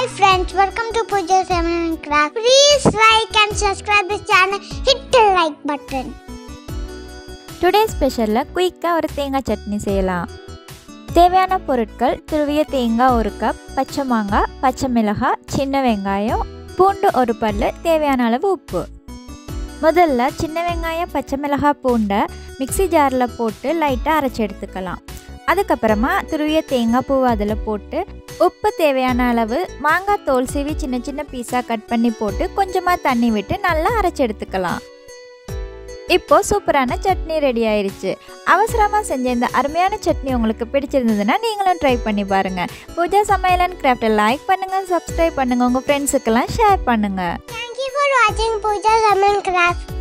Hi friends, welcome to Puja Seven and Craft. Please like and subscribe this channel. Hit the like button. Today ஸ்பெஷலில் குயிக்காக ஒரு தேங்காய் சட்னி செய்யலாம் தேவையான பொருட்கள் துருவிய தேங்காய் ஒரு கப் பச்சை மாங்காய் பச்சை மிளகாய் சின்ன வெங்காயம் பூண்டு ஒரு பல் தேவையான அளவு உப்பு முதல்ல சின்ன வெங்காயம் பச்சை மிளகாய் பூண்டை மிக்ஸி ஜாரில் போட்டு லைட்டாக அரைச்சி எடுத்துக்கலாம் அதுக்கப்புறமா துருவிய தேங்காய் பூவை அதில் போட்டு உப்பு தேவையான அளவு மாங்காய் தோல் சீவி சின்ன சின்ன பீஸாக கட் பண்ணி போட்டு கொஞ்சமாக தண்ணி விட்டு நல்லா அரைச்சி எடுத்துக்கலாம் இப்போ சூப்பரான சட்னி ரெடி ஆயிருச்சு அவசரமாக செஞ்ச இந்த அருமையான சட்னி உங்களுக்கு பிடிச்சிருந்ததுன்னா நீங்களும் ட்ரை பண்ணி பாருங்க பூஜா சமையல் அண்ட் கிராஃப்டை லைக் பண்ணுங்க சப்ஸ்கிரைப் பண்ணுங்க உங்க ஃப்ரெண்ட்ஸுக்கெல்லாம் ஷேர் பண்ணுங்க Thank you for watching Puja Seven and Craft.